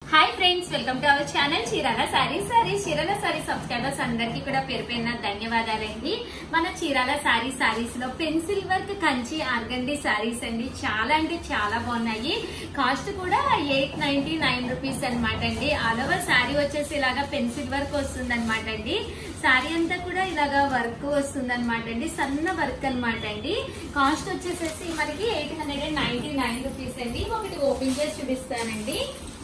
hi friends welcome to our channel Chirala saris saris Chirala sari subscribers అందరికీ కూడా పేరు పేరున ధన్యవాదాలండి మన చీరాల సారీ సారీస్ లో pencil work Kanchi organdy saris అండి చాలా అంటే చాలా బాగున్నాయి కాస్ట్ కూడా ఎయిట్ నైన్టీ నైన్ రూపీస్ అనమాట అండి ఆల్ ఓవర్ సారీ వచ్చేసి ఇలాగా పెన్సిల్ వర్క్ వస్తుంది అనమాట అండి సారీ అంతా కూడా ఇలాగా వర్క్ వస్తుంది అనమాట అండి సన్న వర్క్ అనమాట అండి కాస్ట్ వచ్చేసేసి మనకి eight hundred and ninety nine rupees అండి ఒకటి ఓపెన్ చేసి చూపిస్తానండి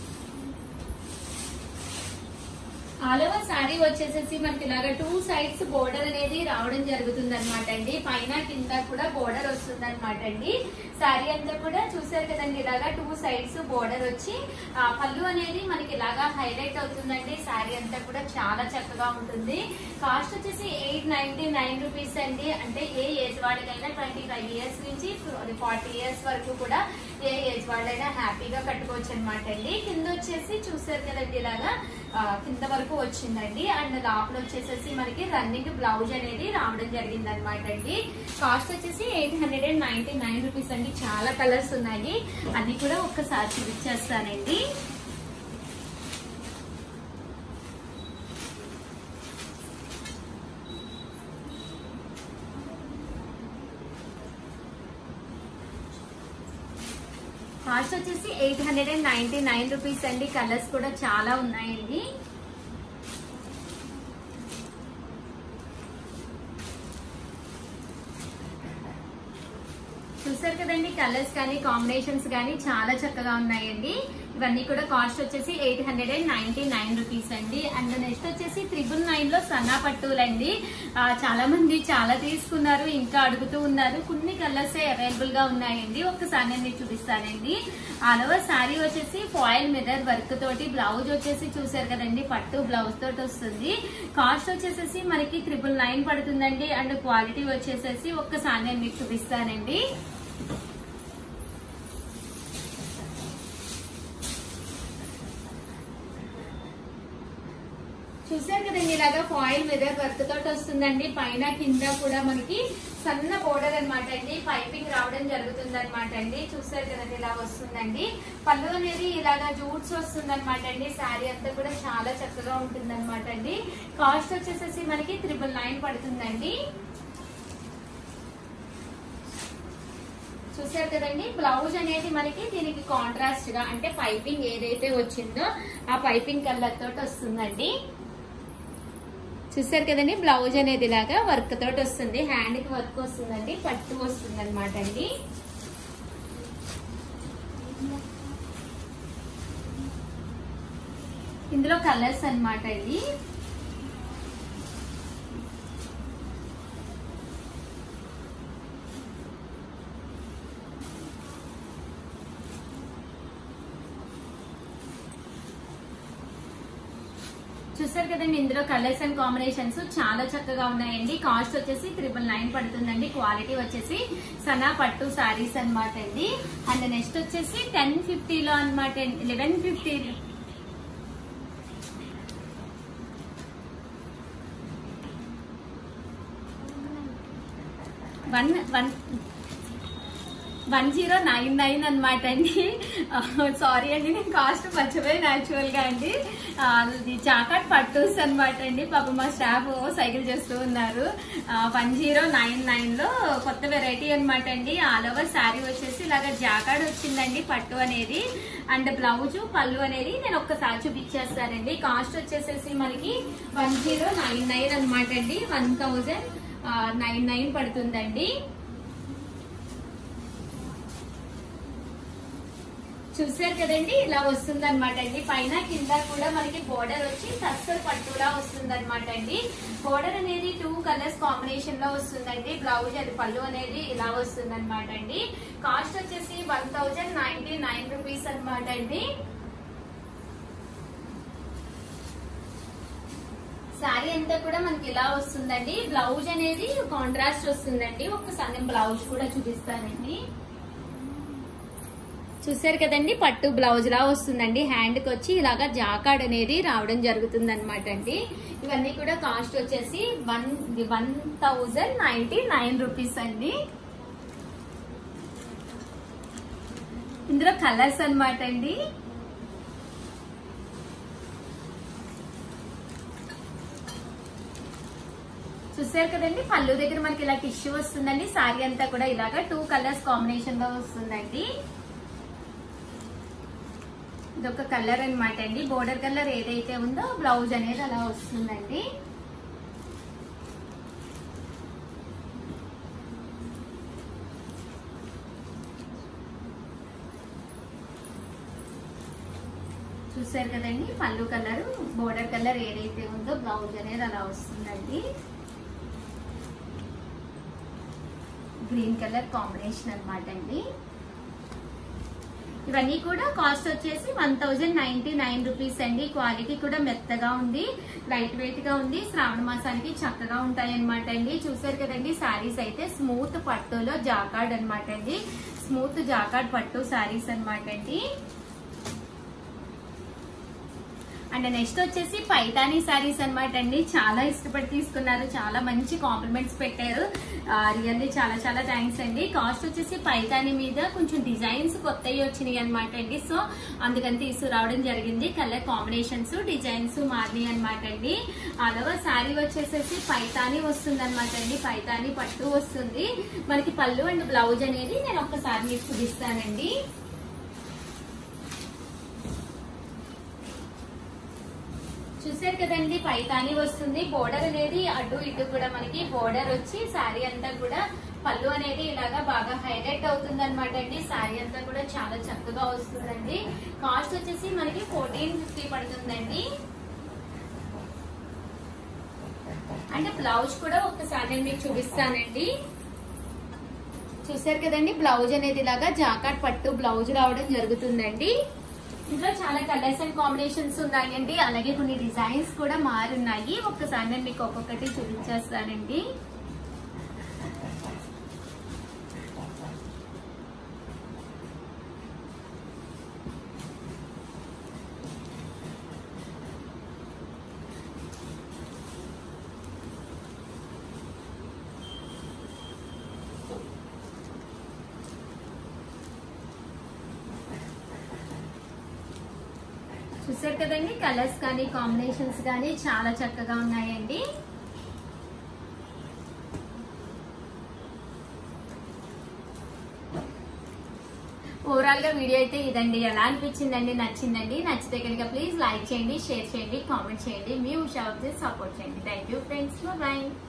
ఆల్ ఓవర్ శారీ వచ్చేసేసి మనకి ఇలాగా టూ సైడ్స్ బోర్డర్ అనేది రావడం జరుగుతుంది అనమాట అండి పైన కింద కూడా బోర్డర్ వస్తుంది అనమాట అండి శారీ అంతా కూడా చూసారు కదండి ఇలాగా టూ సైడ్స్ బోర్డర్ వచ్చి ఆ పళ్ళు అనేది మనకి ఇలాగా హైలైట్ అవుతుందండి శారీ అంతా కూడా చాలా చక్కగా ఉంటుంది కాస్ట్ వచ్చేసి ఎయిట్ నైన్టీ నైన్ రూపీస్ అండి అంటే ఏ ఏజ్ వాళ్ళకైనా ట్వంటీ ఫైవ్ ఇయర్స్ నుంచి ఫార్టీ ఇయర్స్ వరకు కూడా ఏ ఏజ్ వాళ్ళైనా హ్యాపీగా కట్టుకోవచ్చు అనమాట అండి కింద వచ్చేసి చూసారు కదండి ఇలాగా ఆ, కింద వరకు వచ్చిందండి అండ్ లోపల వచ్చేసేసి మనకి రన్నింగ్ బ్లౌజ్ అనేది రావడం జరిగింది అనమాట అండి కాస్ట్ వచ్చేసి eight hundred and ninety nine rupees అండి చాలా కలర్స్ ఉన్నాయి అన్ని కూడా ఒక్కసారి చూపించేస్తానండి కాస్ట్ వచ్చేసి eight hundred and ninety nine rupees అండి కలర్స్ కూడా చాలా ఉన్నాయండి చూసారు కదండి కలర్స్ కానీ కాంబినేషన్స్ కానీ చాలా చక్కగా ఉన్నాయండి ఇవన్నీ కూడా కాస్ట్ వచ్చేసి eight hundred and ninety nine rupees అండి అండ్ నెక్స్ట్ వచ్చేసి త్రిబుల్ నైన్ లో సన్నా పట్టులండి ఆ, చాలా మంది చాలా తీసుకున్నారు ఇంకా అడుగుతూ ఉన్నారు కొన్ని కలర్స్ అవైలబుల్ గా ఉన్నాయండి ఒక్కసారి నేను మీకు చూపిస్తానండి ఆల్ ఓవర్ శారీ వచ్చేసి ఫాయిల్ మిర్రర్ వర్క్ తోటి బ్లౌజ్ వచ్చేసి చూసారు కదండి పట్టు బ్లౌజ్ తోటి వస్తుంది కాస్ట్ వచ్చేసేసి మనకి త్రిబుల్ నైన్ పడుతుందండి అండ్ క్వాలిటీ వచ్చేసేసి ఒక్కసారి నేను మీకు చూపిస్తానండి చూసారు కదండి ఇలాగా ఫాయిల్ మిర్రర్ వర్క్ తోటి వస్తుందండి పైన కింద కూడా మనకి సన్న బోర్డర్ అన్నమాట అండి పైపింగ్ రావడం జరుగుతుంది అనమాట అండి చూసారు కదండి ఇలా వస్తుందండి పళ్ళు అనేది ఇలాగా జూట్స్ వస్తుంది అనమాట అండి శారీ అంతా కూడా చాలా చక్కగా ఉంటుంది అనమాట అండి కాస్ట్ వచ్చేసేసి మనకి త్రిబుల్ నైన్ పడుతుందండి చూసారు కదండి బ్లౌజ్ అనేది మనకి దీనికి కాంట్రాస్ట్ గా అంటే పైపింగ్ ఏదైతే వచ్చిందో ఆ పైపింగ్ కలర్ తోటి వస్తుందండి చూసారు కదండి బ్లౌజ్ అనేది ఇలాగా వర్క్ తోటి వస్తుంది హ్యాండ్ కి వర్క్ వస్తుందండి పట్టు వస్తుంది అనమాట అండి ఇందులో కలర్స్ అన్నమాట అండి చూసారు కదండి ఇందులో కలర్స్ అండ్ కాంబినేషన్స్ చాలా చక్కగా ఉన్నాయండి కాస్ట్ వచ్చేసి త్రిబుల్ నైన్ పడుతుందండి క్వాలిటీ వచ్చేసి సనా పట్టు సారీస్ అన్నమాట అండి అండ్ నెక్స్ట్ వచ్చేసి టెన్ ఫిఫ్టీలో అనమాట eleven fifty one one one zero nine nine అనమాట అండి సారీ అండి నేను కాస్ట్ మర్చిపోయాను యాక్చువల్ గా అండి ఆ, ఇది జాకాట్ పట్టూస్ అనమాట అండి పాప మా స్టాఫ్ సైకిల్ చేస్తూ ఉన్నారు వన్ జీరో నైన్ నైన్ లో కొత్త వెరైటీ అనమాట అండి ఆల్ ఓవర్ శారీ వచ్చేసి ఇలాగ జాకాడ్ వచ్చిందండి పట్టు అనేది అండ్ బ్లౌజ్ పళ్ళు అనేది నేను ఒక్కసారి చూపించేస్తానండి కాస్ట్ వచ్చేసేసి మనకి వన్ జీరో నైన్ నైన్ అనమాట అండి వన్ థౌజండ్ నైన్ నైన్ పడుతుందండి చూసారు కదండి ఇలా వస్తుంది అనమాట అండి పైన కింద కూడా మనకి బోర్డర్ వచ్చి తస్సర్ పట్టులా వస్తుంది అనమాట అండి బోర్డర్ అనేది టూ కలర్స్ కాంబినేషన్ లో వస్తుందండి బ్లౌజ్ అది పళ్ళు అనేది ఇలా వస్తుంది అనమాట అండి కాస్ట్ వచ్చేసి one thousand ninety nine rupees అనమాట అండి శారీ అంతా కూడా మనకి ఇలా వస్తుందండి బ్లౌజ్ అనేది కాంట్రాస్ట్ వస్తుందండి ఒకసారి నేను బ్లౌజ్ కూడా చూపిస్తానండి చూసారు కదండి పట్టు బ్లౌజ్ లా వస్తుందండి హ్యాండ్ కి వచ్చి ఇలాగా జాకాడ్ అనేది రావడం జరుగుతుంది అనమాట అండి ఇవన్నీ కూడా కాస్ట్ వచ్చేసి one one thousand ninety nine rupees అండి ఇందులో కలర్స్ అన్నమాట అండి చూసారు కదండి పళ్ళు దగ్గర మనకి ఇలా టిష్యూ వస్తుందండి సారీ అంతా కూడా ఇలాగా టూ కలర్స్ కాంబినేషన్ లో వస్తుందండి ఇదొక కలర్ అన్నమాట అండి బోర్డర్ కలర్ ఏదైతే ఉందో బ్లౌజ్ అనేది అలా వస్తుందండి చూసారు కదండి పళ్ళు కలర్ బోర్డర్ కలర్ ఏదైతే ఉందో బ్లౌజ్ అనేది అలా వస్తుందండి గ్రీన్ కలర్ కాంబినేషన్ అన్నమాట అండి ఇవన్నీ కూడా కాస్ట్ వచ్చేసి one thousand ninety nine rupees అండి క్వాలిటీ కూడా మెత్తగా ఉంది లైట్ వెయిట్ గా ఉంది శ్రావణ మాసానికి చక్కగా ఉంటాయి అనమాట అండి చూసారు కదండి శారీస్ అయితే స్మూత్ పట్టులో జాకార్డ్ అన్నమాట అండి స్మూత్ జాకార్డ్ పట్టు శారీస్ అన్నమాట అండి అండ్ నెక్స్ట్ వచ్చేసి పైతానీ శారీస్ అన్నమాట అండి చాలా ఇష్టపడి తీసుకున్నారు చాలా మంచి కాంప్లిమెంట్స్ పెట్టారు రియల్లీ చాలా చాలా థ్యాంక్స్ అండి కాస్ట్ వచ్చేసి పైతానీ మీద కొంచెం డిజైన్స్ కొత్తవి వచ్చినాయి అనమాట అండి సో అందుకని తీసుకురావడం జరిగింది కలర్ కాంబినేషన్స్ డిజైన్స్ మారినాయి అనమాట అండి అలాగా శారీ వచ్చేసేసి పైతానీ వస్తుంది అనమాట అండి పైతానీ పట్టు వస్తుంది మనకి పళ్ళు అండ్ బ్లౌజ్ అనేది నేను ఒక్కసారి మీకు చూపిస్తానండి చూసారు కదండి పైతాని వస్తుంది బోర్డర్ అనేది అటు ఇటు కూడా మనకి బోర్డర్ వచ్చి శారీ అంతా కూడా పళ్ళు అనేది ఇలాగా బాగా హైలైట్ అవుతుంది అనమాట అండి శారీ అంతా కూడా చాలా చక్కగా వస్తుందండి కాస్ట్ వచ్చేసి మనకి ఫోర్టీన్ ఫిఫ్టీ పడుతుందండి అంటే బ్లౌజ్ కూడా ఒక్కసారి నేను మీకు చూపిస్తానండి చూసారు కదండి బ్లౌజ్ అనేది ఇలాగా జాకాట్ పట్టు బ్లౌజ్ రావడం జరుగుతుందండి ఇందులో చాలా కలర్స్ అండ్ కాంబినేషన్స్ ఉన్నాయండి అలాగే కొన్ని డిజైన్స్ కూడా మారున్నాయి ఒక్కసారి నేను మీకు ఒక్కొక్కటి చూపించేస్తానండి చూసారు కదండి కలర్స్ కానీ కాంబినేషన్స్ కానీ చాలా చక్కగా ఉన్నాయండి ఓవరాల్ గా వీడియో అయితే ఇదండి ఎలా అనిపించిందండి నచ్చిందండి నచ్చితే కనుక ప్లీజ్ లైక్ చేయండి షేర్ చేయండి కామెంట్ చేయండి మీ ఉషా సపోర్ట్ చేయండి థ్యాంక్ యూ ఫ్రెండ్స్ బాయ్